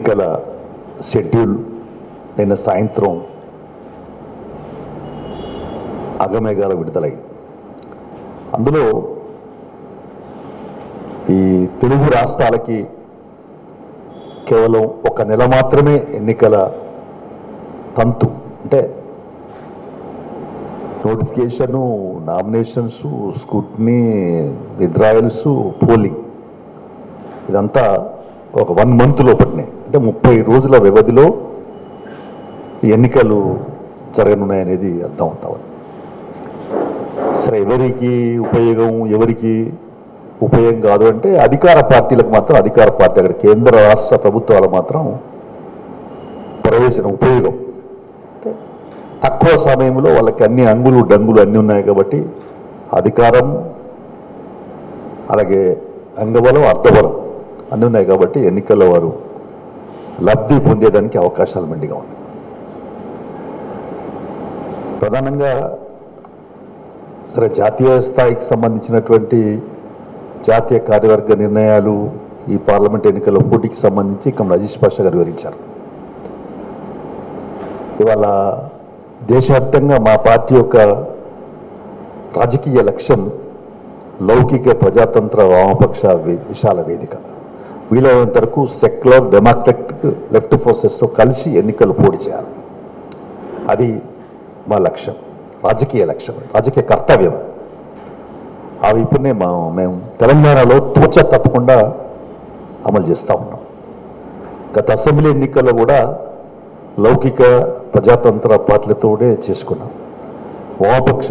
ఎన్నికల షెడ్యూల్ నిన్న సాయంత్రం అగమేఘాల విడుదలై అందులో ఈ తెలుగు రాష్ట్రాలకి కేవలం ఒక నెల మాత్రమే ఎన్నికల తంతు అంటే notification nominations scrutiny withdrawals polling ఇదంతా ఒక వన్ మంత్ లోపటినే అంటే ముప్పై రోజుల వ్యవధిలో ఈ ఎన్నికలు జరగనున్నాయనేది అర్థం అవుతా ఉంది సరే ఎవరికి ఉపయోగం ఎవరికి ఉపయోగం కాదు అంటే అధికార పార్టీలకు మాత్రం అధికార పార్టీ అక్కడ కేంద్ర రాష్ట్ర ప్రభుత్వాలకు మాత్రం ప్రవేశం ఉపయోగం అంటే తక్కువ సమయంలో వాళ్ళకి అన్ని అంగులు డంగులు అన్నీ ఉన్నాయి కాబట్టి అధికారం అలాగే అంగబలం అర్థబలం అన్నీ ఉన్నాయి కాబట్టి ఎన్నికల్లో వారు లబ్ధి పొందేదానికి అవకాశాలు మెండిగా ఉన్నాయి ప్రధానంగా సరే జాతీయ స్థాయికి సంబంధించినటువంటి జాతీయ కార్యవర్గ నిర్ణయాలు ఈ పార్లమెంట్ ఎన్నికల పోటీకి సంబంధించి కమ్ రజీష్ పాషా గారు వివరించారు ఇవాళ దేశవ్యాప్తంగా మా పార్టీ యొక్క రాజకీయ లక్ష్యం లౌకిక ప్రజాతంత్ర వామపక్ష వి- విశాల వేదిక వీలైనంత వరకు సెక్యులర్ డెమోక్రటిక్ లెఫ్ట్ ఫోర్సెస్తో కలిసి ఎన్నికలు పోటీ చేయాలి అది మా లక్ష్యం రాజకీయ లక్ష్యం రాజకీయ కర్తవ్యం ఆ వైపునే మా మేము తెలంగాణలో తూచ తప్పకుండా అమలు చేస్తూ ఉన్నాం గత అసెంబ్లీ ఎన్నికల్లో కూడా లౌకిక ప్రజాతంత్ర పార్టీలతోనే చేసుకున్నాం వామపక్ష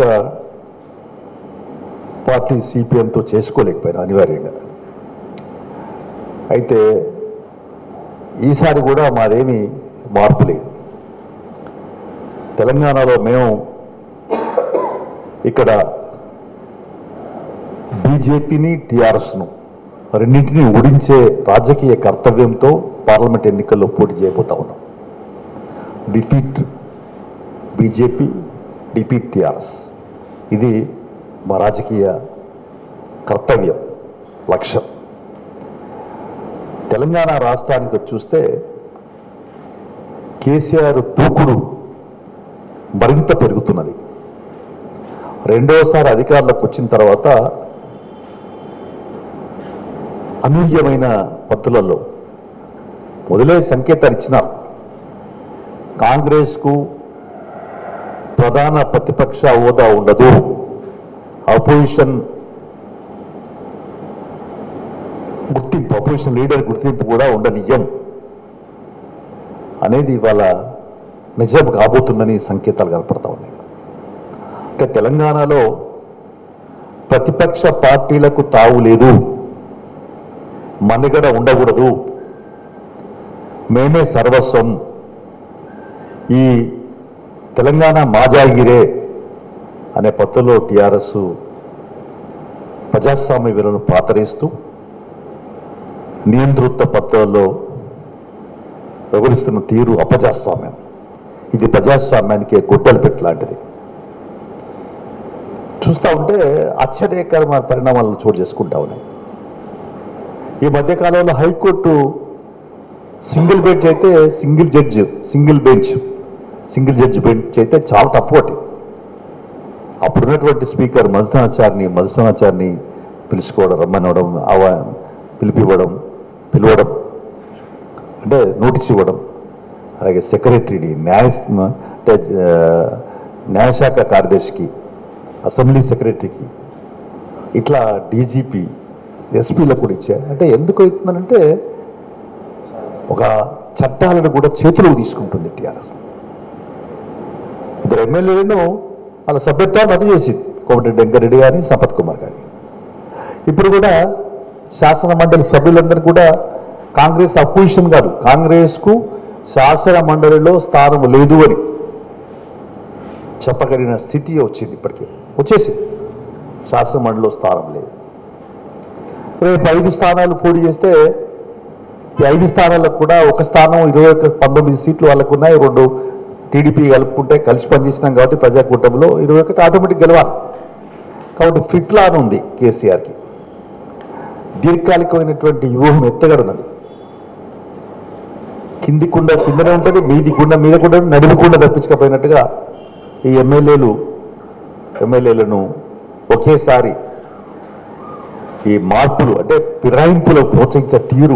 పార్టీ సిపిఎంతో చేసుకోలేకపోయినా అనివార్యంగా అయితే ఈసారి కూడా మాదేమీ మార్పు లేదు తెలంగాణలో మేము ఇక్కడ బీజేపీని టీఆర్ఎస్ను రెండింటినీ ఓడించే రాజకీయ కర్తవ్యంతో పార్లమెంట్ ఎన్నికల్లో పోటీ చేయబోతా ఉన్నాం డిఫీట్ బీజేపీ డిఫీట్ టీఆర్ఎస్ ఇది మా రాజకీయ కర్తవ్యం లక్ష్యం తెలంగాణ రాష్ట్రానికి వచ్చి చూస్తే కేసీఆర్ దూకుడు మరింత పెరుగుతున్నది రెండోసారి అధికారంలోకి వచ్చిన తర్వాత అనూహ్యమైన పద్ధతులలో మొదలే సంకేతాలు ఇచ్చినారు కాంగ్రెస్కు ప్రధాన ప్రతిపక్ష హోదా ఉండదు అపోజిషన్ గుర్తింపు అపోజిషన్ లీడర్ గుర్తింపు కూడా ఉండనియ్యం అనేది ఇవాళ నిజం కాబోతుందని సంకేతాలు కనపడతా ఉన్నాయి అంటే తెలంగాణలో ప్రతిపక్ష పార్టీలకు తావు లేదు మనుగడ ఉండకూడదు మేమే సర్వస్వం ఈ తెలంగాణ మాజాగిరే అనే పద్ధతిలో టీఆర్ఎస్ ప్రజాస్వామ్య విలువను పాతరేస్తూ నియంతృత్వ పద్ధతుల్లో వ్యవహరిస్తున్న తీరు అప్రజాస్వామ్యం ఇది ప్రజాస్వామ్యానికి గొడ్డలు పెట్టి లాంటిది చూస్తూ ఉంటే ఆశ్చర్యకరమైన పరిణామాలను చోటు చేసుకుంటా ఉన్నాయి ఈ మధ్యకాలంలో హైకోర్టు సింగిల్ బెంచ్ అయితే single judge single bench single judge bench అయితే చాలా తప్పు ఒకటి అప్పుడున్నటువంటి స్పీకర్ మధుసనాచారిని మధుసనాచారిని పిలుచుకోవడం రమ్మనవడం ఆవా పిలిపివ్వడం పిలవడం అంటే నోటీస్ ఇవ్వడం అలాగే సెక్రటరీని న్యాయ అంటే ఆ, న్యాయశాఖ కార్యదర్శికి అసెంబ్లీ సెక్రటరీకి ఇట్లా డీజీపీ ఎస్పీలకు కూడా ఇచ్చారు అంటే ఎందుకు అవుతుందనంటే ఒక చట్టాలను కూడా చేతిలోకి తీసుకుంటుంది టీఆర్ఎస్ ఇద్దరు ఎమ్మెల్యేలను వాళ్ళ సభ్యత్వాన్ని రద్దు చేసింది కోమటి వెంకరెడ్డి గారి సంపత్ కుమార్ గారి ఇప్పుడు కూడా శాసన మండలి సభ్యులందరూ కూడా కాంగ్రెస్ అపోజిషన్ కాదు కాంగ్రెస్కు శాసన మండలిలో స్థానం లేదు అని చెప్పగలిగిన స్థితి వచ్చింది ఇప్పటికే వచ్చేసింది శాసన మండలిలో స్థానం లేదు రేపు ఐదు స్థానాలు పోటీ చేస్తే ఈ ఐదు స్థానాలకు కూడా ఒక స్థానం ఇరవై ఒక పంతొమ్మిది సీట్లు వాళ్ళకు ఉన్నాయి రెండు టీడీపీ కలుపుకుంటే కలిసి పనిచేసినాం కాబట్టి ప్రజాకూటమిలో ఇరవై ఒకటి ఆటోమేటిక్ గెలవాలి కాబట్టి ఫిట్ లాగా ఉంది కేసీఆర్కి దీర్ఘకాలికమైనటువంటి వ్యూహం ఎత్తగడున్నది కింది కుండ కిందనే ఉంటుంది మీది కుండ మీద కూడా నడిమికుండా తప్పించకపోయినట్టుగా ఈ ఎమ్మెల్యేలు ఎమ్మెల్యేలను ఒకేసారి ఈ మార్పులు అంటే ఫిరాయింపులకు ప్రోత్సహించే తీరు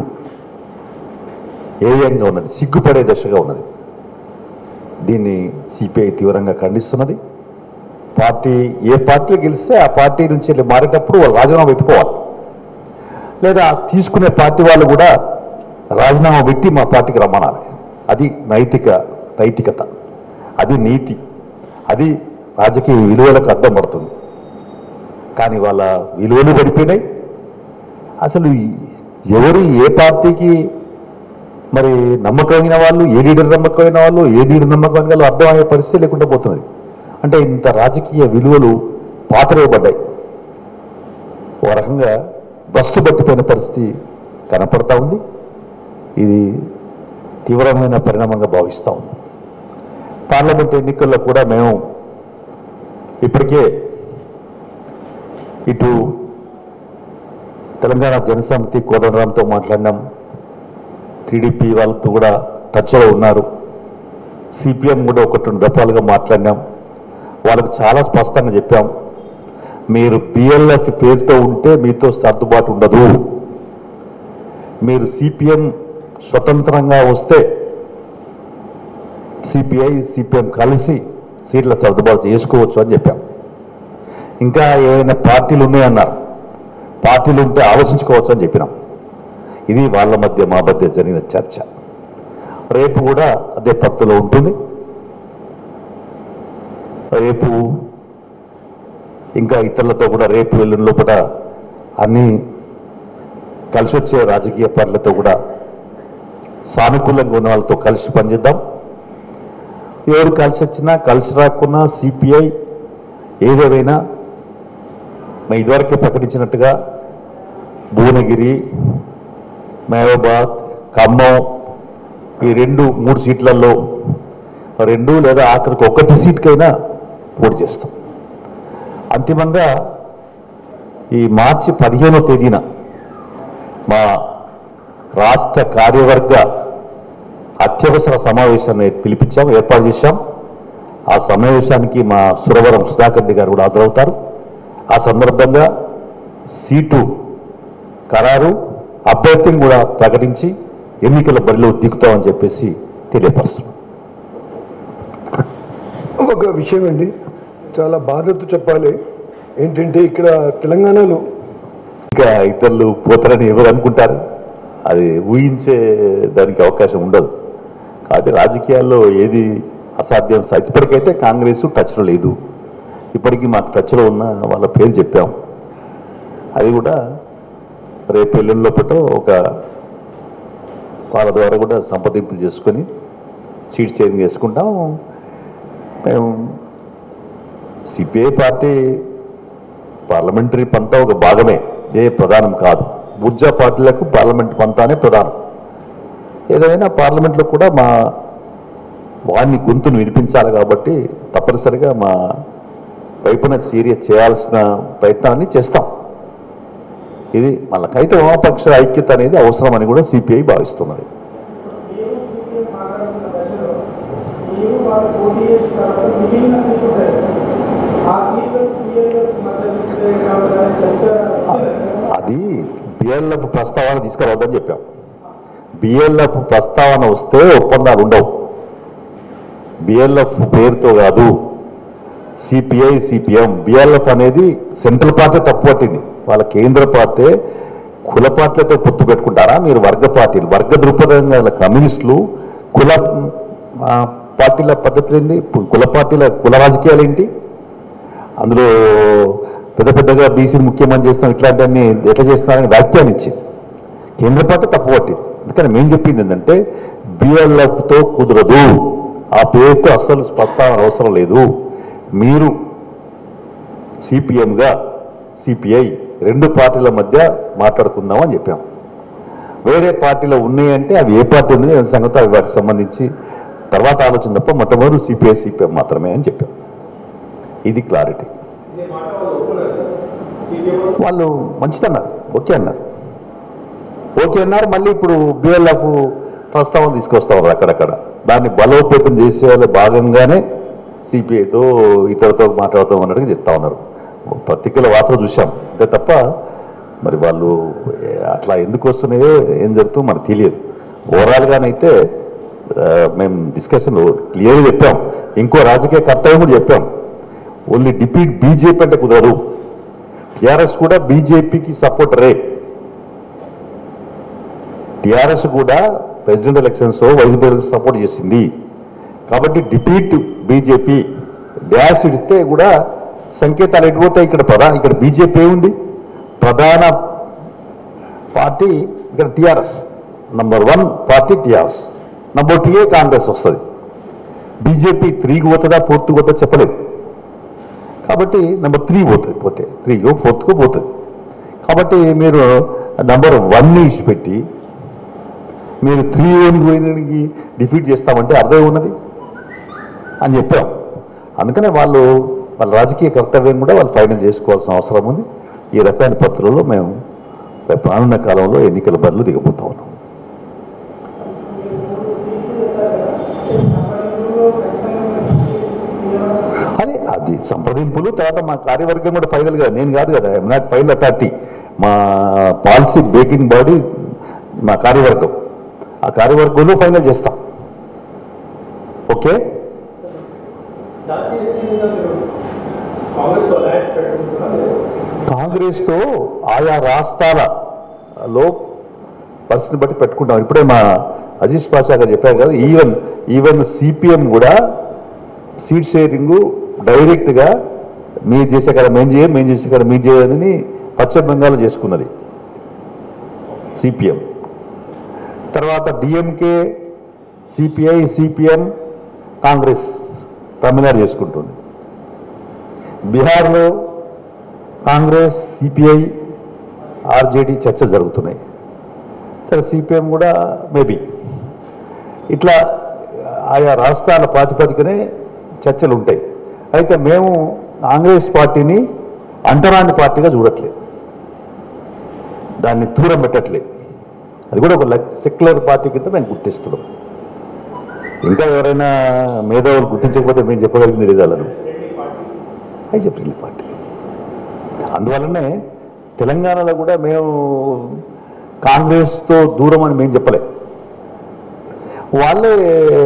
ఏ విధంగా ఉన్నది సిగ్గుపడే దశగా ఉన్నది దీన్ని సిపిఐ తీవ్రంగా ఖండిస్తున్నది పార్టీ ఏ పార్టీ గెలిస్తే ఆ పార్టీ నుంచి వెళ్ళి మారేటప్పుడు వాళ్ళు రాజీనామా పెట్టుకోవాలి లేదా తీసుకునే పార్టీ వాళ్ళు కూడా రాజీనామా పెట్టి మా పార్టీకి రమ్మనాలి అది నైతిక నైతికత అది నీతి అది రాజకీయ విలువలకు అర్థం పడుతుంది కానీ వాళ్ళ విలువలు పడిపోయినాయి అసలు ఎవరు ఏ పార్టీకి మరి నమ్మకమైన వాళ్ళు ఏ లీడర్ నమ్మకమైన వాళ్ళు ఏ లీడర్ నమ్మకమైన వాళ్ళు అర్థమయ్యే పరిస్థితి లేకుండా పోతున్నది అంటే ఇంత రాజకీయ విలువలు పాతరేయబడ్డాయి ఓ రకంగా బస్సు పట్టిపోయిన పరిస్థితి కనపడతా ఉంది ఇది తీవ్రమైన పరిణామంగా భావిస్తా ఉంది పార్లమెంట్ ఎన్నికల్లో కూడా మేము ఇప్పటికే ఇటు తెలంగాణ జనసమితి కోదండరాంతో మాట్లాడినాం టీడీపీ వాళ్ళతో కూడా టచ్లో ఉన్నారు సిపిఎం కూడా ఒకటి రెండు దఫాలుగా మాట్లాడినాం వాళ్ళకి చాలా స్పష్టంగా చెప్పాం మీరు బిఎల్ఎఫ్ పేరుతో ఉంటే మీతో సర్దుబాటు ఉండదు మీరు సిపిఎం స్వతంత్రంగా వస్తే సిపిఐ సిపిఎం కలిసి సీట్ల సర్దుబాటు చేసుకోవచ్చు అని చెప్పాం ఇంకా ఏమైనా పార్టీలు ఉన్నాయన్నారు పార్టీలు ఉంటే ఆలోచించుకోవచ్చు అని చెప్పినాం ఇది వాళ్ళ మధ్య మా మధ్య జరిగిన చర్చ రేపు కూడా అదే పత్తులో ఉంటుంది రేపు ఇంకా ఇతరులతో కూడా రేపు వెళ్ళిన లోపల అన్ని కలిసి వచ్చే రాజకీయ పార్టీలతో కూడా సానుకూలంగా ఉన్న వాళ్ళతో కలిసి పనిచేద్దాం ఎవరు కలిసి వచ్చినా కలిసి రాకున్నా సిపిఐ ఏదేమైనా మేము ఇదివరకే ప్రకటించినట్టుగా భువనగిరి మహబూబాద్ ఖమ్మం ఈ రెండు మూడు సీట్లలో రెండు లేదా ఆఖరికి ఒకటి సీట్కైనా పోటీ చేస్తాం అంతిమంగా ఈ మార్చి పదిహేనో తేదీన మా రాష్ట్ర కార్యవర్గ అత్యవసర సమావేశాన్ని పిలిపించాం ఏర్పాటు చేశాం ఆ సమావేశానికి మా సురవరం సుధాకర్ రెడ్డి గారు కూడా హాజరవుతారు ఆ సందర్భంగా సీటు ఖరారు అభ్యర్థిని కూడా ప్రకటించి ఎన్నికల బరిలో దిగుతామని చెప్పేసి తెలియపరుస్తున్నాం ఒక విషయం అండి చాలా బాధతో చెప్పాలి ఏంటంటే ఇక్కడ తెలంగాణలో ఇంకా ఇతరులు పోతారని ఎవరు అనుకుంటారు అది ఊహించే దానికి అవకాశం ఉండదు కాబట్టి రాజకీయాల్లో ఏది అసాధ్యం స- ఇప్పటికైతే కాంగ్రెస్ టచ్లో లేదు ఇప్పటికీ మాకు టచ్లో ఉన్న వాళ్ళ పేరు చెప్పాం అది కూడా రేపు ఎల్లుండి లోపల ఒక వాళ్ళ ద్వారా కూడా సంప్రదింపులు చేసుకొని సీట్ చేంజ్ చేసుకుంటాం మేము సిపిఐ పార్టీ పార్లమెంటరీ పంతా ఒక భాగమే ఇదే ప్రధానం కాదు ఊర్జా పార్టీలకు పార్లమెంట్ పంతానే ప్రధానం ఏదైనా పార్లమెంట్లో కూడా మా వాడిని గొంతును వినిపించాలి కాబట్టి తప్పనిసరిగా మా వైపున సీరియస్ చేయాల్సిన ప్రయత్నాన్ని చేస్తాం ఇది మనకైతే వామపక్ష ఐక్యత అనేది అవసరమని కూడా సిపిఐ భావిస్తున్నది మీరు సీపీఎం మాట్లాడుతున్న దశలో మీరు వాళ్ళు పోటీ చేసిన తర్వాత మిగిలిన సీట్లు ఉంటాయి కదా, ఆ సీట్లు పిఎల్ఎఫ్ మద్దతు కావాలని చెప్తారా అది బిఎల్ఎఫ్ ప్రస్తావన తీసుకురావద్దని చెప్పాం బిఎల్ఎఫ్ ప్రస్తావన వస్తే ఒప్పందాలు ఉండవు బిఎల్ఎఫ్ పేరుతో కాదు సిపిఐ సిపిఎం బిఎల్ఎఫ్ అనేది సెంట్రల్ పార్టీ తప్పు పట్టింది వాళ్ళ కేంద్ర పార్టీ కుల పార్టీలతో పొత్తు పెట్టుకుంటారా మీరు వర్గ పార్టీలు వర్గ దృక్పథం గల కమ్యూనిస్టులు కుల ఆ, పార్టీల పద్ధతులు ఏంటి కుల పార్టీల కుల రాజకీయాలు ఏంటి అందులో పెద్ద పెద్దగా బీసీ ముఖ్యమంత్రి చేస్తాం ఇట్లాంటివన్నీ ఎట్లా చేస్తున్నారని వ్యాఖ్యానించింది కేంద్ర పార్టీ తప్పు పట్టింది అందుకని మేము చెప్పింది ఏంటంటే బిఎల్ఎఫ్తో కుదరదు ఆ పేరుతో అస్సలు ప్రస్తావన అవసరం లేదు మీరు సిపిఎంగా సిపిఐ రెండు పార్టీల మధ్య మాట్లాడుకుందామని చెప్పాం వేరే పార్టీలో ఉన్నాయంటే అవి ఏ పార్టీ ఉంది అనే సంగతి అవి వాటికి సంబంధించి తర్వాత ఆలోచన తప్ప మొట్టమొదటి సిపిఐ సిపిఎం మాత్రమే అని చెప్పాం ఇది క్లారిటీ వాళ్ళు మంచిదన్నారు ఓకే అన్నారు ఓకే అన్నారు మళ్ళీ ఇప్పుడు బిఎల్ఎఫ్ ప్రస్తావన తీసుకొస్తా ఉన్నారు అక్కడక్కడ దాన్ని బలోపేతం చేసే భాగంగానే సిపిఐతో ఇతరులతో మాట్లాడుతూ ఉన్నట్టుగా చెప్తా ఉన్నారు పత్రికల వార్త చూసాం అంతే తప్ప మరి వాళ్ళు ఏ, అట్లా ఎందుకు వస్తున్నాయో ఏం జరుగుతుందో మనకు తెలియదు ఓవరాల్గానైతే ఆ, మేము డిస్కషన్ క్లియర్గా చెప్పాం ఇంకో రాజకీయ కర్తవ్యం కూడా చెప్పాం ఓన్లీ డిపీట్ బీజేపీ అంటే కుదరదు టిఆర్ఎస్ కూడా బీజేపీకి సపోర్టరే టిఆర్ఎస్ కూడా president elections vice president support చేసింది కాబట్టి డిపీట్ బీజేపీ డ్యాష్ ఇస్తే కూడా సంకేతాలు ఎటుపోతాయి ఇక్కడ ప్రధాన ఇక్కడ బీజేపీ ఉంది ప్రధాన పార్టీ ఇక్కడ TRS number one party TRS number two Congress వస్తుంది బీజేపీ త్రీకి పోతుందా ఫోర్త్కి పోతుందా చెప్పలేదు కాబట్టి నెంబర్ త్రీ పోతుంది పోతే త్రీకో ఫోర్త్కో పోతుంది కాబట్టి మీరు నంబర్ వన్ని ఇచ్చిపెట్టి మీరు త్రీ వన్ పోయినకి డిఫీట్ చేస్తామంటే అర్థం ఉన్నది అని చెప్పాం అందుకనే వాళ్ళు వాళ్ళ రాజకీయ కర్తవ్యం కూడా వాళ్ళు ఫైనల్ చేసుకోవాల్సిన అవసరం ఉంది ఈ రకమైన పత్రుల్లో మేము రేపు రానున్న కాలంలో ఎన్నికల బదులు దిగబోతా ఉన్నాం మీరు మూడు సీట్లు చెప్పారు కదా ఖచ్చితంగా అది అది సంప్రదింపులు తర్వాత మా కార్యవర్గం కూడా ఫైనల్ గా నేను కాదు కదా ఐఎమ్ నాట్ ఫైనల్ అథారిటీ మా పాలసీ బేకింగ్ బాడీ మా కార్యవర్గం ఆ కార్యవర్గంలో ఫైనల్ చేస్తాం ఓకే జాతీయ స్థాయిలో మీరు కాంగ్రెస్ అలయన్స్ పెట్టుకుంటున్నారు కాంగ్రెస్తో ఆయా రాష్ట్రాలలో పరిస్థితిని బట్టి పెట్టుకుంటాం ఇప్పుడే మా అజీష్ పాషా గారు చెప్పారు కదా ఈవెన్ ఈవెన్ సిపిఎం కూడా సీట్ షేరింగ్ డైరెక్ట్గా మీరు చేసే కదా మేము చేయం మేము చేసే కదా మీరు చేయని పశ్చిమ బెంగాల్ చేసుకున్నది సిపిఎం తర్వాత DMK CPI CPM Congress Tamil Nadu చేసుకుంటుంది బీహార్లో కాంగ్రెస్ సిపిఐ ఆర్జేడీ చర్చ జరుగుతున్నాయి సరే సిపిఎం కూడా మేబీ ఇట్లా ఆయా రాష్ట్రాల ప్రాతిపదికనే చర్చలు ఉంటాయి అయితే మేము కాంగ్రెస్ పార్టీని అంటరాని పార్టీగా చూడట్లేదు దాన్ని దూరం పెట్టట్లేదు అది కూడా ఒక సెక్యులర్ పార్టీ కింద మేము గుర్తిస్తున్నాం ఇంకా ఎవరైనా మేధావులు గుర్తించకపోతే మేము చెప్పగలిగింది లేదు వాళ్ళను అది చెప్పిన పార్టీ అందువల్లనే తెలంగాణలో కూడా మేము కాంగ్రెస్తో దూరం అని మేము చెప్పలే వాళ్ళే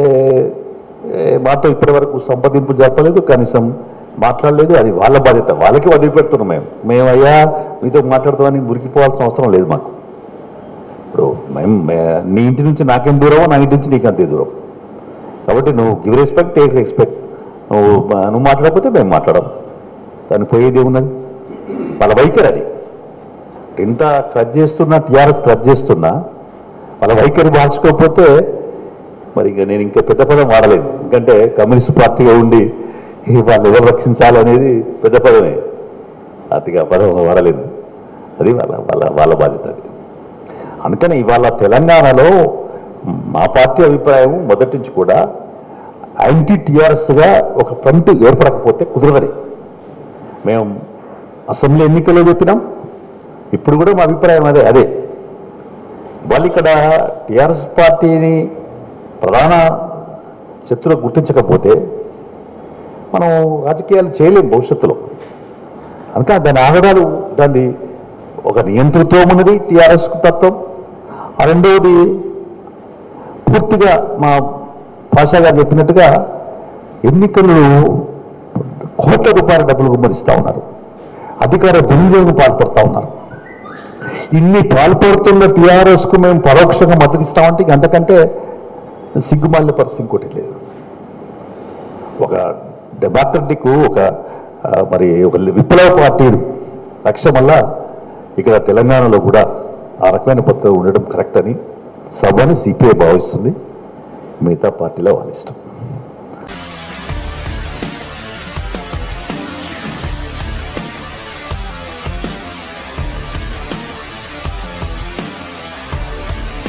ఏ, మాతో ఇప్పటి వరకు సంప్రదింపు జరపలేదు కనీసం మాట్లాడలేదు అది వాళ్ళ బాధ్యత వాళ్ళకి వదిలిపెడుతున్నాం మేము మేము అయ్యా మీతో మాట్లాడుతామని మురికిపోవాల్సిన అవసరం లేదు మాకు ఇప్పుడు మేము మే- నీ ఇంటి నుంచి నాకేం దూరమో నా ఇంటి నుంచి నీకు అంతే దూరం కాబట్టి నువ్వు గివ్ రెస్పెక్ట్ టేక్ రెస్పెక్ట్ నువ్వు నువ్వు మాట్లాడకపోతే మేము మాట్లాడం దానికి పోయేది ఏమున్నది వాళ్ళ వైఖరి అది ఇంత క్రజ్ చేస్తున్నా టీఆర్ఎస్ క్రజ్ చేస్తున్నా వాళ్ళ వైఖరి మార్చుకోకపోతే మరి ఇంకా నేను ఇంకా పెద్ద పదం వాడలేదు ఎందుకంటే కమ్యూనిస్ట్ పార్టీగా ఉండి ఈ వాళ్ళు ఎవరు రక్షించాలి అనేది పెద్ద పదమే అతిగా పదం వాడలేదు అది వాళ్ళ వాళ్ళ వాళ్ళ బాధ్యత అది అందుకని ఇవాళ తెలంగాణలో మా పార్టీ అభిప్రాయం మొదటి నుంచి కూడా యాంటీ టీఆర్ఎస్గా ఒక ఫ్రంట్ ఏర్పడకపోతే కుదరదని మేము అసెంబ్లీ ఎన్నికల్లో చెప్పినాం ఇప్పుడు కూడా మా అభిప్రాయం అదే అదే వాళ్ళు ఇక్కడ టీఆర్ఎస్ పార్టీని ప్రధాన శత్రువు గుర్తించకపోతే మనం రాజకీయాలు చేయలేం భవిష్యత్తులో అందుకని దాని ఆగడాలు దాన్ని ఒక నియంతృత్వం ఉన్నది టీఆర్ఎస్ తత్వం ఆ రెండవది పూర్తిగా మా భాషా గారు చెప్పినట్టుగా ఎన్నికలు కోట్ల రూపాయల డబ్బులు గుమ్మరిస్తూ ఉన్నారు అధికార దుర్వినియోగం పాల్పడుతూ ఉన్నారు ఇన్ని పాల్పడుతున్న టీఆర్ఎస్ కు మేము పరోక్షంగా మద్దతు ఇస్తామంటే ఇంక అంతకంటే సిగ్గుమాలిన పరిస్థితి ఇంకోటి లేదు ఒక డెమోక్రటిక్ ఒక ఆ, మరి ఒక విప్లవ పార్టీ లక్ష్యం వల్ల ఇక్కడ తెలంగాణలో కూడా ఆ రకమైన పద్ధతి ఉండడం కరెక్ట్ అని సభని సిపిఐ భావిస్తుంది మిగతా పార్టీలో వాళ్ళ ఇష్టం